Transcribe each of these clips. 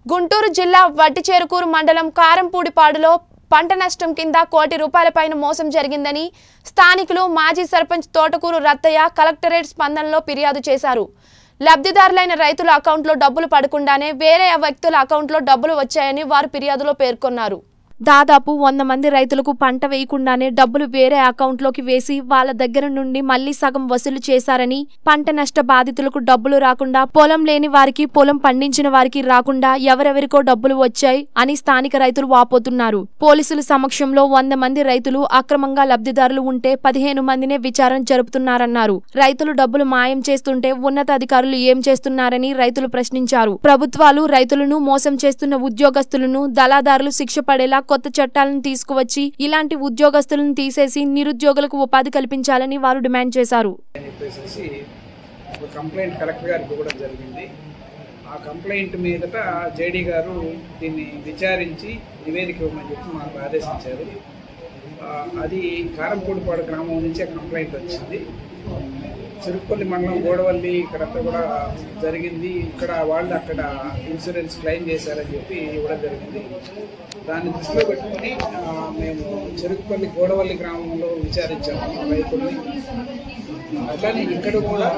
గుంటూరు జిల్లా వడ్డిచేరుకూరు మండలం కారంపూడిపాడులో పంట నష్టం కింద కోటి రూపాయల పైన మోసం జరిగిందని స్థానికులు మాజీ సర్పంచ్ తోటకూరు రత్తయ్య కలెక్టరేట్ స్పందనలో ఫిర్యాదు చేశారు లబ్ధిదారులైన రైతుల అకౌంట్లో డబ్బులు పడకుండానే వేరే వ్యక్తుల అకౌంట్లో డబ్బులు వచ్చాయని వారు ఫిర్యాదులో పేర్కొన్నారు దాదాపు వంద మంది రైతులకు పంట వేయకుండానే డబ్బులు వేరే అకౌంట్లోకి వేసి వాళ్ళ దగ్గర నుండి మళ్లీ సగం వసూలు చేశారని పంట నష్ట బాధితులకు డబ్బులు రాకుండా పొలం లేని వారికి పొలం పండించిన వారికి రాకుండా ఎవరెవరికో డబ్బులు వచ్చాయి అని స్థానిక రైతులు వాపోతున్నారు పోలీసుల సమక్షంలో వంద మంది రైతులు అక్రమంగా లబ్ధిదారులు ఉంటే పదిహేను మందినే విచారణ జరుపుతున్నారన్నారు రైతులు డబ్బులు మాయం చేస్తుంటే ఉన్నతాధికారులు ఏం చేస్తున్నారని రైతులు ప్రశ్నించారు ప్రభుత్వాలు రైతులను మోసం చేస్తున్న ఉద్యోగస్తులను దళాదారులు శిక్ష పడేలా కొత్త చట్టాలను తీసుకువచ్చి ఇలాంటి ఉద్యోగస్తులను తీసేసి నిరుద్యోగులకు ఉపాధి కల్పించాలని వారు డిమాండ్ చేశారు అని చెప్పేసి ఒక కంప్లైంట్ కలెక్టర్ గారికి ఇవ్వడం జరిగింది ఆ కంప్లైంట్ మీదట జేడీ గారు దీన్ని విచారించి నివేదిక ఇవ్వమని చెప్పి మాకు ఆదేశించారు ఆ, అది కారంపూడిపాడు గ్రామం నుంచే కంప్లైంట్ వచ్చింది చిరుపల్లి మండలం గోడవల్లి ఇక్కడంతా కూడా జరిగింది ఇక్కడ వాళ్ళు అక్కడ ఇన్సూరెన్స్ క్లెయిమ్ చేశారని చెప్పి ఇవ్వడం జరిగింది దాన్ని దృష్టిలో పెట్టుకొని ఆ, మేము చెరుకుపల్లి గోడవల్లి గ్రామంలో విచారించాము రైతుల్ని అట్లానే ఇక్కడ కూడా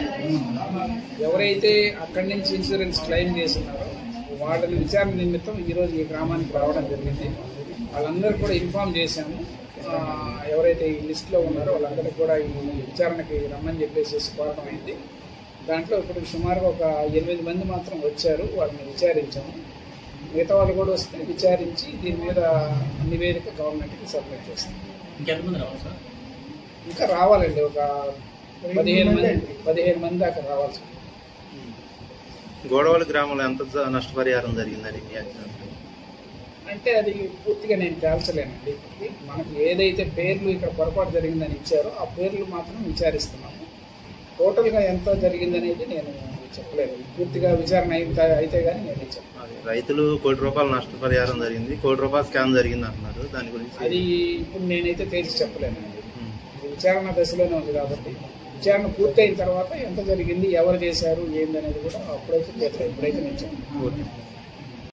ఎవరైతే అక్కడి నుంచి ఇన్సూరెన్స్ క్లెయిమ్ చేస్తున్నారో వాళ్ళని విచారణ నిమిత్తం ఈరోజు ఈ గ్రామానికి రావడం జరిగింది వాళ్ళందరూ కూడా ఇన్ఫామ్ చేశాము ఆ, ఎవరైతే ఈ లిస్ట్లో ఉన్నారో వాళ్ళందరికీ కూడా ఈ విచారణకి రమ్మని చెప్పేసి కోరడం అయింది దాంట్లో ఇప్పుడు సుమారుగా ఒక ఎనిమిది మంది మాత్రం వచ్చారు వాళ్ళని విచారించాము మిగతా వాళ్ళు కూడా వస్తే విచారించి దీని మీద నివేదిక గవర్నమెంట్కి సబ్మిట్ చేస్తాం ఇంకెంతమంది రావాలి సార్ ఇంకా రావాలండి ఒక పదిహేను మంది పదిహేను మంది దాకా రావాల్సి ఉంది. గోడవల్లి గ్రామంలో ఎంత జ- నష్టపరిహారం జరిగిందని మీ అంచనా? అంటే అది పూర్తిగా నేను తేల్చలేనండి మనకి ఏదైతే పేర్లు ఇక్కడ పొరపాటు జరిగిందని ఇచ్చారో ఆ పేర్లు మాత్రం విచారిస్తున్నాము టోటల్గా ఎంత జరిగిందనేది నేను చెప్పలేను పూర్తిగా విచారణ అయితే అయితే కానీ నేను చెప్పను అది రైతులు కోటి రూపాయల నష్టపరిహారం జరిగింది కోటి రూపాయల స్కామ్ జరిగింది అంటున్నారు దాని గురించి అది ఇప్పుడు నేనైతే తేల్చి చెప్పలేనండి ఉం. ఇది విచారణ దశలోనే ఉంది కాబట్టి విచారణ పూర్తయిన తర్వాత ఎంత జరిగింది ఎవరు చేశారు ఏందనేది కూడా అప్పుడైతే తేల్చలేదు. ఇప్పుడైతే నేను చెప్పను ఓకే